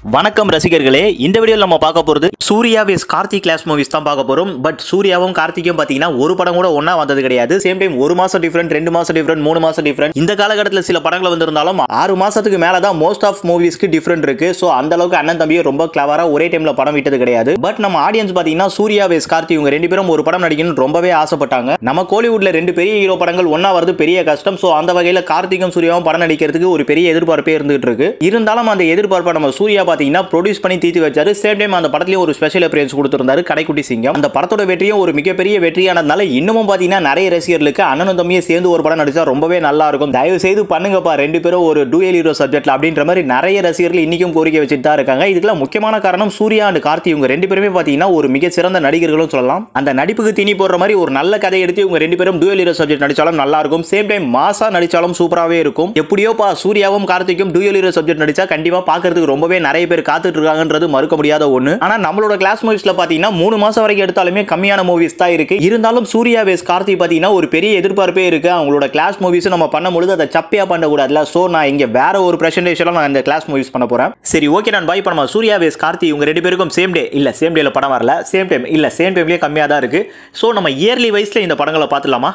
வணக்கம் ரசிகர்களே இந்த வீடியோவில் நம்ம பார்க்க போகிறது Suriya vs Karthik class movies தான் பார்க்க போகிறோம் பட் சூர்யாவும் கார்த்திக்கும் பார்த்தீங்கன்னா ஒரு படம் கூட ஒன்றா வந்தது கிடையாது சேம் டைம் ஒரு மாதம் டிஃப்ரெண்ட் ரெண்டு மாதம் டிஃப்ரெண்ட் மூணு மாதம் டிஃப்ரெண்ட் இந்த காலகட்டத்தில் சில படங்கள் வந்திருந்தாலும் ஆறு மாதத்துக்கு மேலே தான் மோஸ்ட் ஆஃப் மூவிஸ்க்கு டிஃப்ரெண்ட் இருக்கு ஸோ அந்த அளவுக்கு அண்ணன் தம்பியும் ரொம்ப கிளவராக ஒரே டைமில் படம் விட்டது கிடையாது பட் நம்ம ஆடியன்ஸ் பார்த்தீங்கன்னா சூர்யா விஸ் கார்த்தி இவங்க ரெண்டு பேரும் ஒரு படம் நடிக்கணும்னு ரொம்பவே ஆசைப்பட்டாங்க நம்ம கோலிவுட்ல ரெண்டு பெரிய ஹீரோ படங்கள் ஒன்றா வரது பெரிய கஷ்டம் ஸோ அந்த வகையில் கார்த்திக்கும் சூர்யாவும் படம் நடிக்கிறதுக்கு ஒரு பெரிய எதிர்பார்ப்பே இருந்துகிட்டு இருக்கு இருந்தாலும் அந்த எதிர்பார்ப்பை நம்ம சூர்யா பார்த்தீங்கன்னா ப்ரொடியூஸ் பண்ணி தீர்த்து வச்சாரு சேம் டைம் அந்த படத்துலயும் ஒரு ஸ்பெஷல் அப்பியன்ஸ் கொடுத்திருந்தாரு கடைக்குட்டி சிங்கம் அந்த படத்தோட வெற்றியும் ஒரு மிகப்பெரிய வெற்றியானதுனால இன்னமும் பார்த்தீங்கன்னா நிறைய ரசிகர்களுக்கு அண்ணனும் தம்பியும் சேர்ந்து ஒரு படம் நடிச்சா ரொம்பவே நல்லா இருக்கும் தயவு செய்து பண்ணுங்கப்பா ரெண்டு பேரும் ஒரு டூயல் ஹீரோ சப்ஜெக்ட்ல அப்படின்ற மாதிரி நிறைய ரசிகர்கள் இன்னைக்கும் கோரிக்கை வச்சுட்டு தான் இருக்காங்க இதுக்கெல்லாம் முக்கியமான காரணம் சூர்யா அண்ட் கார்த்தி இவங்க ரெண்டு பேருமே பார்த்தீங்கன்னா ஒரு மிக சிறந்த நடிகர்களும் சொல்லலாம் அந்த நடிப்புக்கு திணி போடுற மாதிரி ஒரு நல்ல கதை எடுத்து இவங்க ரெண்டு பேரும் டூயல் ஹீரோ சப்ஜெக்ட் நடிச்சாலும் நல்லா இருக்கும் சேம் டைம் மாசா நடிச்சாலும் சூப்பராகவே இருக்கும் எப்படியோப்பா சூர்யாவும் கார்த்திக்கும் டூயல் ஹீரோ சப்ஜெக்ட் நடிச்சா கண்டிப்பா பார்க்கறதுக்கு ரொம்பவே நிறைய பேர் காத்துட்டு இருக்காங்கன்றது மறுக்க முடியாத ஒண்ணு ஆனா நம்மளோட கிளாஸ் மூவிஸ்ல பாத்தீங்கன்னா மூணு மாசம் வரைக்கும் எடுத்தாலுமே கம்மியான மூவிஸ் தான் இருக்கு இருந்தாலும் சூர்யா வேஸ் கார்த்தி பாத்தீங்கன்னா ஒரு பெரிய எதிர்பார்ப்பே இருக்கு அவங்களோட கிளாஸ் மூவிஸ் நம்ம பண்ணும்பொழுது அதை சப்பையா பண்ணக்கூடாதுல சோ நான் இங்க வேற ஒரு பிரசன்டேஷன்ல நான் இந்த கிளாஸ் மூவிஸ் பண்ண போறேன் சரி ஓகே நான் பாய் பண்ண சூர்யா வேஸ் கார்த்தி இவங்க ரெண்டு பேருக்கும் சேம் டே இல்ல சேம் டேல படம் வரல சேம் டைம் இல்ல சேம் டைம்லயே கம்மியா தான் இருக்கு சோ நம்ம இயர்லி வைஸ்ல இந்த படங்களை பார்த்துலாமா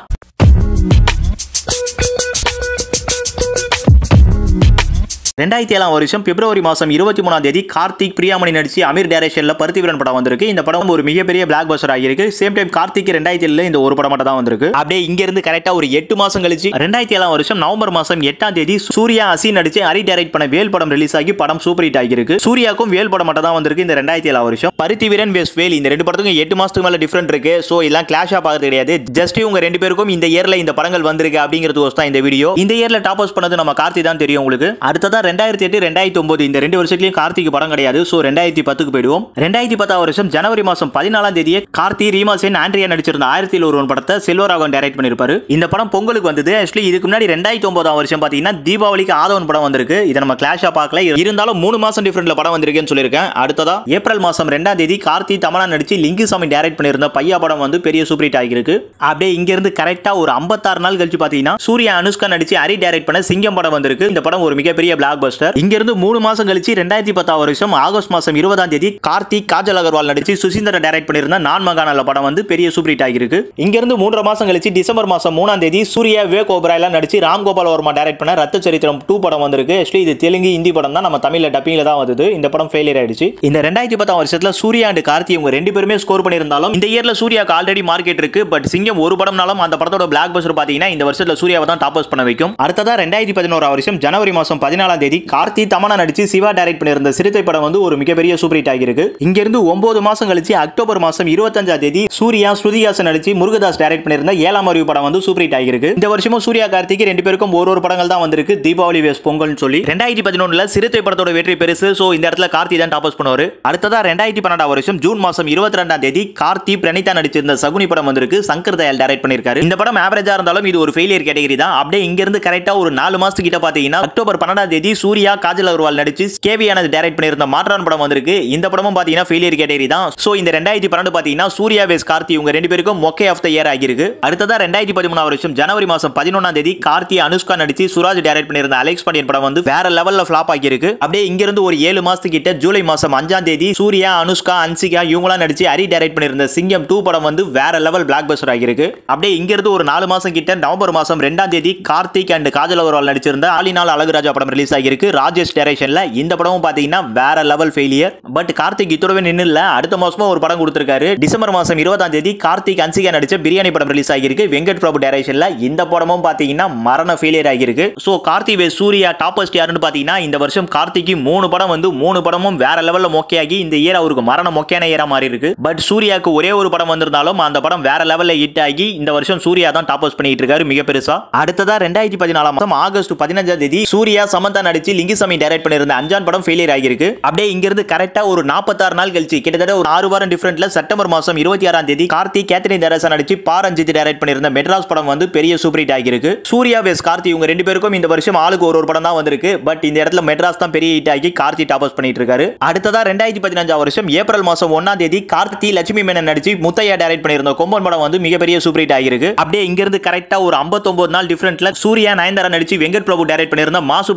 ரெண்டாயிரத்தி ஏழாம் வருஷம் பிப்ரவரி மாதம் இருபத்தி மூணாம் தேதி கார்த்திக் பிரியாமணி நடிச்சு அமீர் டைரக்ஷனில் பருத்திவீரன் படம் வந்திருக்கு இந்த படம் ஒரு மிகப்பெரிய பிளாக் பஸ்டர் ஆகியிருக்கு சேம் டைம் கார்த்திக் ரெண்டாயிரத்தி ஏழுல இந்த ஒரு படம் மட்டும் தான் வந்திருக்கு அப்படியே இங்க இருந்து கரெக்டா ஒரு எட்டு மாசம் கழிச்சு ரெண்டாயிரத்தி ஏழாம் வருஷம் நவம்பர் மாசம் எட்டாம் தேதி சூர்யா அசி நடிச்சு ஹரி டைரக்ட் பண்ண வேல் படம் ரிலீஸ் ஆகி படம் சூப்பர் ஹிட் ஆகியிருக்கு சூர்யாக்கும் வேல் படம் மட்டும் தான் வந்திருக்கு இந்த ரெண்டாயிரத்தி ஏழாம் வருஷம் பருத்தி வீரன் வேஸ் வேல் இந்த ரெண்டு படத்துக்கும் எட்டு மாசத்துக்கு மேல டிஃபரெண்ட் இருக்கு ஸோ எல்லாம் கிளாஷா பார்க்கறது கிடையாது ஜஸ்ட் இவங்க ரெண்டு பேருக்கும் இந்த இயர்ல இந்த படங்கள் வந்திருக்கு அப்படிங்கிறது தான் இந்த வீடியோ இந்த இயர்ல டாப் பண்ணது நம்ம கார்த்தி தான் தெரியும் உங்களுக்கு அடுத்ததா ரெண்டாயிரத்தி எட்டு ரெண்டாயிரத்தி ஒன்பது இந்த ரெண்டு வருஷத்துலயும் கார்த்திக் படம் கிடையாது ஸோ ரெண்டாயிரத்தி பத்துக்கு போயிடுவோம் ரெண்டாயிரத்தி பத்தாம் வருஷம் ஜனவரி மாசம் பதினாலாம் தேதியே கார்த்தி ரீமா சென் ஆண்ட்ரியா நடிச்சிருந்த ஆயிரத்தி ஒரு படத்தை செல்வராகவன் டைரக்ட் பண்ணிருப்பாரு இந்த படம் பொங்கலுக்கு வந்தது ஆக்சுவலி இதுக்கு முன்னாடி ரெண்டாயிரத்தி ஒன்பதாம் வருஷம் பாத்தீங்கன்னா தீபாவளிக்கு ஆதவன் படம் வந்திருக்கு இதை நம்ம கிளாஷா பார்க்கல இருந்தாலும் மூணு மாசம் டிஃபரெண்ட்ல படம் வந்திருக்குன்னு சொல்லியிருக்கேன் அடுத்ததா ஏப்ரல் மாசம் ரெண்டாம் தேதி கார்த்தி தமனா நடிச்சு லிங்குசாமி டைரக்ட் பண்ணியிருந்த பையா படம் வந்து பெரிய சூப்பர் ஹிட் ஆகிருக்கு அப்படியே இங்க இருந்து கரெக்டா ஒரு ஐம்பத்தாறு நாள் கழிச்சு பாத்தீங்கன்னா சூர்யா அனுஷ்கா நடிச்சு ஹரி டைரக்ட் பண்ண சிங்கம் படம் வந்திருக்கு இந்த படம் ஒரு மிகப்பெரிய பிளாக் பஸ்டர் இங்க இருந்து மூணு மாசம் கழிச்சு ரெண்டாயிரத்தி பத்தாம் வருஷம் ஆகஸ்ட் மாசம் இருபதாம் தேதி கார்த்திக் காஜல் அகர்வால் நடிச்சு சுசீந்திர டைரக்ட் பண்ணியிருந்த நான் மகானால படம் வந்து பெரிய சூப்பர் ஹிட் ஆகிருக்கு இங்க இருந்து மூன்றரை மாசம் கழிச்சு டிசம்பர் மாசம் மூணாம் தேதி சூர்யா விவேக் ஓபரா எல்லாம் நடிச்சு ராம் கோபால் வர்மா டைரக்ட் பண்ண ரத்த சரித்திரம் டூ படம் வந்திருக்கு ஆக்சுவலி இது தெலுங்கு ஹிந்தி படம் தான் நம்ம தமிழ்ல டப்பிங்ல தான் வந்தது இந்த படம் ஃபெயிலியர் ஆயிடுச்சு இந்த ரெண்டாயிரத்தி பத்தாம் வருஷத்துல சூர்யா அண்ட் கார்த்தி இவங்க ரெண்டு பேருமே ஸ்கோர் பண்ணியிருந்தாலும் இந்த இயர்ல சூர்யாக்கு ஆல்ரெடி மார்க்கெட் இருக்கு பட் சிங்கம் ஒரு படம்னாலும் அந்த படத்தோட பிளாக் பஸ்டர் பாத்தீங்கன்னா இந்த வருஷத்துல சூர்யாவை தான் டாப் பண்ண வைக்கும் அடுத்ததா ரெண்டாயிரத்தி பதினோரா வருஷம் ஜனவரி மாசம் பதினாலாம் தேதி கார்த்தி தமனா நடிச்சு சிவா டைரக்ட் பண்ணியிருந்த சிறுத்தை படம் வந்து ஒரு மிகப்பெரிய சூப்பர் ஹிட் ஆகிருக்கு இங்க இருந்து ஒன்பது மாசம் கழிச்சு அக்டோபர் மாசம் இருபத்தஞ்சாம் தேதி சூர்யா ஸ்ருதிஹாசன் நடிச்சு முருகதாஸ் டைரக்ட் பண்ணியிருந்த ஏழாம் அறிவு படம் வந்து சூப்பர் ஹிட் ஆகிருக்கு இந்த வருஷமும் சூர்யா கார்த்திக் ரெண்டு பேருக்கும் ஒரு ஒரு படங்கள் தான் வந்திருக்கு தீபாவளி வேஸ் பொங்கல்னு சொல்லி ரெண்டாயிரத்தி பதினொன்னுல சிறுத்தை படத்தோட வெற்றி பெருசு சோ இந்த இடத்துல கார்த்தி தான் டாப் பண்ணுவாரு அடுத்ததா ரெண்டாயிரத்தி பன்னெண்டாம் வருஷம் ஜூன் மாசம் இருபத்தி ரெண்டாம் தேதி கார்த்தி பிரணீதா நடிச்சிருந்த சகுனி படம் வந்திருக்கு சங்கர் தயால் டைரக்ட் பண்ணிருக்காரு இந்த படம் ஆவரேஜா இருந்தாலும் இது ஒரு ஃபெயிலியர் கேட்டகரி தான் அப்படியே இங்க இருந்து கரெக்டா ஒரு நாலு மாசத்துக்கு கிட்ட பாத்தீங்கன்னா அக்டோபர் பன்னெண்டாம் தேதி சூர்யா காஜல் அகர்வால் நடிச்சு கேவி ஆனந்த் டைரக்ட் பண்ணியிருந்த மாற்றான் படம் வந்திருக்கு இந்த படமும் பாத்தீங்கன்னா ஃபெயிலியர் கேட்டகரி தான் சோ இந்த ரெண்டாயிரத்தி பன்னெண்டு பாத்தீங்கன்னா சூர்யா வேஸ் கார்த்தி இவங்க ரெண்டு பேருக்கும் மொக்கே ஆஃப் த இயர் ஆகிருக்கு அடுத்ததா ரெண்டாயிரத்தி பதிமூணாம் வருஷம் ஜனவரி மாசம் பதினொன்னாம் தேதி கார்த்தி அனுஷ்கா நடிச்சு சுராஜ் டைரக்ட் பண்ணியிருந்த அலெக்ஸ் பாண்டியன் படம் வந்து வேற லெவல்ல ஃபிளாப் ஆகியிருக்கு அப்படியே இங்க இருந்து ஒரு ஏழு மாசத்துக்கு கிட்ட ஜூலை மாசம் அஞ்சாம் தேதி சூர்யா அனுஷ்கா அன்சிகா இவங்களாம் நடிச்சு ஹரி டைரக்ட் பண்ணியிருந்த சிங்கம் டூ படம் வந்து வேற லெவல் பிளாக் பஸ்டர் ஆகிருக்கு அப்படியே இங்க இருந்து ஒரு நாலு மாசம் கிட்ட நவம்பர் மாசம் ரெண்டாம் தேதி கார்த்திக் அண்ட் காஜல் அகர்வால் நடிச்சிருந்த ஆலினால் அழகுராஜா படம் ரிலீஸ் ஆகிருக்கு ராஜேஷ் டைரக்ஷன்ல இந்த படமும் பாத்தீங்கன்னா வேற லெவல் ஃபெயிலியர் பட் கார்த்திக் இதோடவே நின்று இல்ல அடுத்த மாசமும் ஒரு படம் கொடுத்திருக்காரு டிசம்பர் மாசம் இருபதாம் தேதி கார்த்திக் அன்சிகா நடிச்ச பிரியாணி படம் ரிலீஸ் ஆகிருக்கு வெங்கட் பிரபு டைரக்ஷன்ல இந்த படமும் பாத்தீங்கன்னா மரண ஃபெயிலியர் ஆகிருக்கு சோ கார்த்தி வே சூர்யா டாப்பஸ்ட் யாருன்னு பாத்தீங்கன்னா இந்த வருஷம் கார்த்திக்கு மூணு படம் வந்து மூணு படமும் வேற லெவல்ல மொக்கையாகி இந்த இயர் அவருக்கு மரண மொக்கையான இயரா மாறி இருக்கு பட் சூர்யாக்கு ஒரே ஒரு படம் வந்திருந்தாலும் அந்த படம் வேற லெவல்ல ஹிட் ஆகி இந்த வருஷம் சூர்யா தான் டாப்பஸ் பண்ணிட்டு இருக்காரு மிக பெருசா அடுத்ததா ரெண்டாயிரத்தி பதினாலாம் மாசம் ஆகஸ்ட் பதினஞ்சாம் தேதி சூர்யா சமந்தா நடிச்சு லிங்குசாமி டைரக்ட் பண்ணிருந்த அஞ்சான் படம் ஃபெயிலியர் ஆகிருக்கு அப்படியே இங்க இருந்து கரெக்டா ஒரு நாற்பத்தாறு நாள் கழிச்சு கிட்டத்தட்ட ஒரு ஆறு வாரம் டிஃபரெண்ட்ல செப்டம்பர் மாசம் இருபத்தி ஆறாம் தேதி கார்த்தி கேத்ரின் தரசா நடிச்சு பாரஞ்சித் டைரக்ட் பண்ணிருந்த மெட்ராஸ் படம் வந்து பெரிய சூப்பர் ஹிட் ஆகிருக்கு சூர்யா வேஸ் கார்த்தி இவங்க ரெண்டு பேருக்கும் இந்த வருஷம் ஆளுக்கு ஒரு ஒரு படம் தான் வந்திருக்கு பட் இந்த இடத்துல மெட்ராஸ் தான் பெரிய ஹிட் ஆகி கார்த்தி டாப்பஸ் பண்ணிட்டு இருக்காரு அடுத்ததா ரெண்டாயிரத்தி பதினஞ்சாம் வருஷம் ஏப்ரல் மாசம் ஒன்னாம் தேதி கார்த்தி லட்சுமி மேனன் நடிச்சு முத்தையா டைரக்ட் பண்ணிருந்த கொம்பன் படம் வந்து மிகப்பெரிய சூப்பர் ஹிட் ஆகிருக்கு அப்படியே இங்க இருந்து கரெக்டா ஒரு 59 நாள் டிஃபரெண்ட்ல சூர்யா நயன்தாரா நடிச்சு வெங்கட் பிரபு டைரக்ட் பண்ணிருந்த மாசு படம் வந்திருக்கு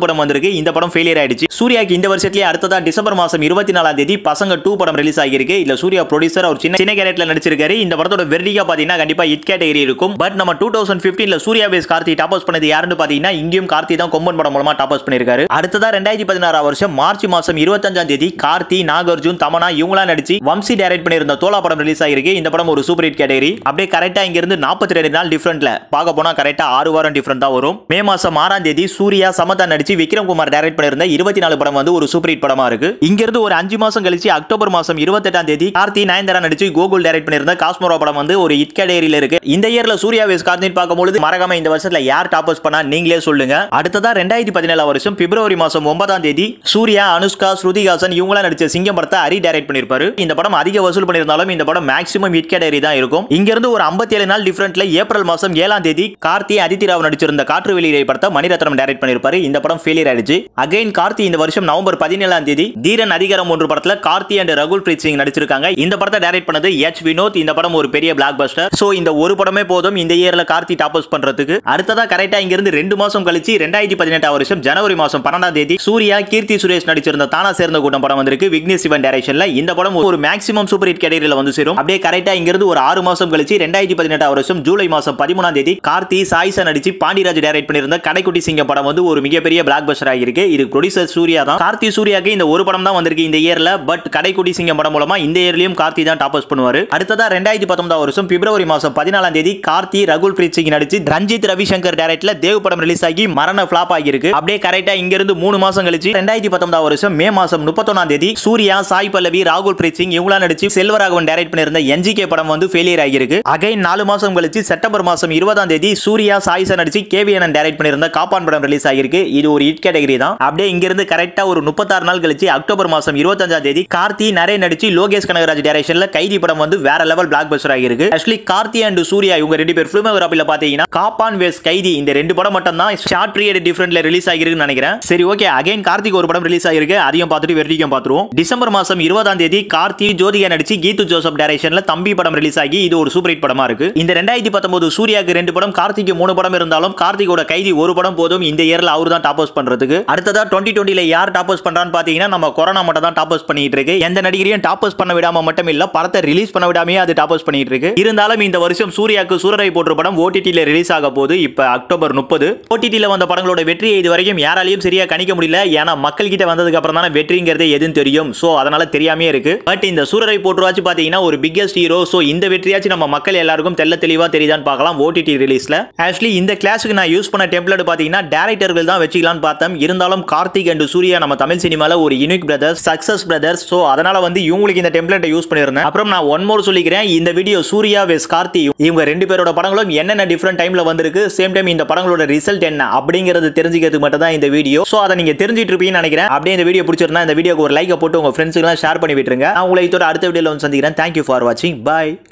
வந்திருக்கு இந்த படம் ஃபெயிலியர் ஆயிடுச்சு சூர்யாக்கு இந்த வருஷத்துலயே அடுத்ததா டிசம்பர் மாசம் இருபத்தி நாலாம் தேதி பசங்க டூ படம் ரிலீஸ் ஆகியிருக்கு இல்ல சூர்யா ப்ரொடியூசர் அவர் சின்ன சின்ன கேரக்டர்ல நடிச்சிருக்காரு இந்த படத்தோட வெர்டிகா பாத்தீங்கன்னா கண்டிப்பா ஹிட் கேட்டகரி இருக்கும் பட் நம்ம டூ தௌசண்ட் பிப்டீன்ல சூர்யா பேஸ் கார்த்தி டாப் அவுட் பண்ணது யாருன்னு பாத்தீங்கன்னா இங்கேயும் கார்த்தி தான் கொம்பன் படம் மூலமா டாப் அவுட் பண்ணிருக்காரு அடுத்ததா ரெண்டாயிரத்தி பதினாறாம் வருஷம் மார்ச் மாசம் இருபத்தஞ்சாம் தேதி கார்த்தி நாகார்ஜுன் தமனா இவங்களாம் நடிச்சு வம்சி டைரக்ட் பண்ணியிருந்த தோலா படம் ரிலீஸ் ஆகிருக்கு இந்த படம் ஒரு சூப்பர் ஹிட் கேட்டகரி அப்படியே கரெக்டா இங்க இருந்து நாற்பத்தி ரெண்டு நாள் டிஃபரெண்ட்ல பார்க்க போனா கரெக்டா ஆறு வாரம் டிஃபரெண்ட் தான் வரும் மே மாசம் ஆறாம் தேதி சூர்யா சமதா நடிச்சு விக்ரம் குமார் டைரக்ட் பண்ணியிருந்த இருபத்தி நாலு படம் வந்து ஒரு சூப்பர் ஹிட் படமா இருக்கு இங்க இருந்து ஒரு அஞ்சு மாசம் கழிச்சு அக்டோபர் மாசம் இருபத்தெட்டாம் தேதி கார்த்தி நயன்தாரா நடிச்சு கோகுல் டைரக்ட் பண்ணியிருந்த காஸ்மோரா படம் வந்து ஒரு ஹிட் கேட்டகரியில இருக்கு இந்த இயர்ல சூர்யா வேஸ் கார்த்தின்னு பார்க்கும்போது மறக்காம இந்த வருஷத்துல யார் டாப்பர்ஸ் பண்ணா நீங்களே சொல்லுங்க அடுத்ததா ரெண்டாயிரத்தி பதினேழாம் வருஷம் பிப்ரவரி மாசம் ஒன்பதாம் தேதி சூர்யா அனுஷ்கா ஸ்ருதிஹாசன் இவங்களாம் நடிச்ச சிங்கம் படத்தை ஹரி டைரக்ட் பண்ணிருப்பாரு இந்த படம் அதிக வசூல் பண்ணியிருந்தாலும் இந்த படம் மேக்ஸிமம் ஹிட் கேட்டகரி தான் இருக்கும் இங்க இருந்து ஒரு 57 நாள் டிஃபரெண்ட்ல ஏப்ரல் மாசம் ஏழாம் தேதி கார்த்தி அதித்தி ராவ் நடிச்சிருந்த காற்று வெளியிலே படத்தை மணிரத்னம் டைரக்ட் பண்ணிருப்பாரு இந்த படம் ஃபெயிலியர் ஆயிடுச்சு அகைன் கார்த்தி இந்த வருஷம் நவம்பர் பதினேழாம் தேதி தீரன் அதிகாரம் ஒன்று படத்துல கார்த்தி அண்ட் ரகுல் பிரீத் சிங் நடிச்சிருக்காங்க இந்த படத்தை டைரக்ட் பண்ணது எச் வினோத் இந்த படம் ஒரு பெரிய பிளாக் பஸ்டர் சோ இந்த ஒரு படமே போதும் இந்த இயர்ல கார்த்தி டாப் பண்றதுக்கு அடுத்ததா கரெக்டா இங்க இருந்து ரெண்டு மாசம் கழிச்சு ரெண்டாயிரத்தி பதினெட்டாம் வருஷம் ஜனவரி மாசம் பன்னெண்டாம் தேதி சூர்யா கீர்த்தி சுரேஷ் நடிச்சிருந்த தானா சேர்ந்த கூட்டம் படம் வந்திருக்கு விக்னேஷ் சிவன் டைரக்ஷன்ல இந்த படம் ஒரு மேக்ஸிமம் சூப்பர் ஹிட் கேட்டகரியில வந்து சேரும் அப்படியே கரெக்டா இங்க இருந்து ஒரு ஆறு மாசம் கழிச்சு ரெண்டாயிரத்தி பதினெட்டாம் வருஷம் ஜூலை மாசம் பதிமூணாம் தேதி கார்த்தி சாயிசா நடிச்சு பாண்டிராஜ் டைரக்ட் பண்ணியிருந்த கடைக்குட்டி சிங்கம் படம் வந்து ஒரு மிகப்பெரிய பிளாக் பஸ்டர் ஆகியிருக்கு இது ப்ரொடியூசர் சூர்யா தான் கார்த்தி சூர்யாக்கு இந்த ஒரு படம் தான் வந்திருக்கு இந்த இயர்ல பட் கடைக்குட்டி சிங்கம் படம் மூலமா இந்த இயர்லயும் கார்த்தி தான் டாப் பண்ணுவாரு அடுத்ததா ரெண்டாயிரத்தி பத்தொன்பதாம் வருஷம் பிப்ரவரி மாசம் பதினாலாம் தேதி கார்த்தி ரகுல் பிரீத் சிங் நடிச்சு ரஞ்சித் ரவிசங்கர் டைரக்ட்ல தேவ் படம் ரிலீஸ் ஆகி மரண ஃபிளாப் ஆகியிருக்கு அப்படியே கரெக்டா இங்க இருந்து மூணு மாசம் கழிச்சு ரெண்டாயிரத்தி பத்தொன்பதாம் வருஷம் மே மாசம் முப்பத்தொன்னாம் தேதி சூர்யா சாய் பல்லவி ராகுல் பிரீத் சிங் இவங்களா நடிச்சு செல்வராகவன் டைரக்ட் பண்ணியிருந்த என்ஜிகே படம் வந்து ஃபெயிலியர் ஆகியிருக்கு அகைன் நாலு மாசம் கழிச்சு செப்டம்பர் மாசம் இருபதாம் தேதி சூர்யா சாயிசா நடிச்சு கேவிஎன் டைரக்ட் பண்ணியிருந்த காப்பான் படம் ரிலீஸ் ஆகியிருக்கு இது ஒரு ஹிட் கேட்டகரி தான் அப்படியே இங்க இருந்து கரெக்டா ஒரு முப்பத்தாறு நாள் கழிச்சு அக்டோபர் மாசம் இருபத்தஞ்சாம் தேதி கார்த்தி நரே நடிச்சு லோகேஷ் கனகராஜ் டைரக்ஷன்ல கைதி படம் வந்து வேற லெவல் பிளாக் பஸ்டர் ஆகியிருக்கு ஆக்சுவலி கார்த்தி அண்ட் சூர்யா இவங்க ரெண்டு பேர் பிலிமோகிராபில பாத்தீங்கன்னா காப்பான் வேஸ் கைதி இந்த ரெண்டு படம் மட்டும் தான் ஷார்ட் பீரியட் டிஃபரெண்ட்ல ரிலீஸ் ஆகிருக்குன்னு நினைக்கிறேன் சரி ஓகே அகைன் கார்த்திக் ஒரு படம் ரிலீஸ் ஆகிருக்கு அதையும் பார்த்துட்டு வெற்றிக்கும் பார்த்துருவோம் டிசம்பர் மாசம் இருபதாம் தேதி கார்த்தி ஜோதிகா நடிச்சு கீது ஜோசப் டைரக்ஷன்ல தம்பி படம் ரிலீஸ் ஆகி இது ஒரு சூப்பர் ஹிட் படமா இருக்கு இந்த ரெண்டாயிரத்தி பத்தொன்பது சூர்யாக்கு ரெண்டு படம் கார்த்திக்கு மூணு படம் இருந்தாலும் கார்த்திகோட கைதி ஒரு படம் போதும் இந்த இயர்ல அவர் தான் டாப் பண்றதுக்கு அடுத்ததா டுவெண்ட்டி டுவெண்ட்டில யார் டாப் பண்றான்னு பாத்தீங்கன்னா நம்ம கொரோனா மட்டும் தான் டாப் பண்ணிட்டு இருக்கு எந்த நடிகரையும் டாப் பண்ண விடாம மட்டும் இல்ல படத்தை ரிலீஸ் பண்ண விடாமே அது டாப் பண்ணிட்டு இருக்கு இருந்தாலும் இந்த வருஷம் சூர்யாக்கு சூரரை போன்ற படம் ஓடிடியில் ரிலீஸ் ஆக போது இப்ப அக்டோபர் முப்பது ஓடிடியில் வந்த படங்களோட வெற்றியை இது வரைக்கும் யாராலையும் சரியா கணிக்க முடியல ஏன்னா மக்கள் கிட்ட வந்ததுக்கு அப்புறம் தானே வெற்றிங்கிறது எதுவும் தெரியும் சோ அதனால தெரியாமே இருக்கு பட் இந்த சூரரை போட்டுவாச்சு பாத்தீங்கன்னா ஒரு பிக்கஸ்ட் ஹீரோ சோ இந்த வெற்றியாச்சும் நம்ம மக்கள் எல்லாருக்கும் தெல்ல தெளிவா தெரியுதான்னு பார்க்கலாம் ஓடிடி ரிலீஸ்ல ஆக்சுவலி இந்த கிளாஸுக்கு நான் யூஸ் பண்ண டெம்ப்ளேட் பாத்தீங்கன்னா டேரக்டர்கள் தான் வச்சுக்கலாம்னு பார்த்தேன் இருந்தாலும் கார்த்திக் அண்ட் சூர்யா நம்ம தமிழ் சினிமால ஒரு unique brothers success brothers so அதனால வந்து இவங்களுக்கு இந்த டெம்ப்ளேட்டை யூஸ் பண்ணிருந்தேன் அப்புறம் நான் ஒன் மோர் சொல்லிக்கிறேன் இந்த வீடியோ சூர்யா வெஸ் கார்த்தி இவங்க ரெண்டு பேரோட படங்களும் என்னென்ன டிஃப்ரெண்ட் டைம்ல வந்திருக்கு சேம் டைம் இந்த படங்களோட ரிசல்ட் என்ன அப்படிங்கிறது தெரிஞ்சுக்கிறதுக்கு மட்டும் தான் இந்த வீடியோ சோ அதை நீங்க தெரிஞ்சிட்டு இருப்பீங்கன்னு நினைக்கிறேன் அப்படியே இந்த வீடியோ பிடிச்சிருந்தா இந்த வீடியோக்கு ஒரு லைக்கை போட்டு உங்க ஃப்ரெண்ட்ஸுக்கு ஷேர் பண்ணி விட்டுருங்க நான் உங்களை இதோட அடுத்த வீடியோல வந்து சந்திக்கிறேன் தேங்க்யூ ஃபார் வாட்சிங் பாய்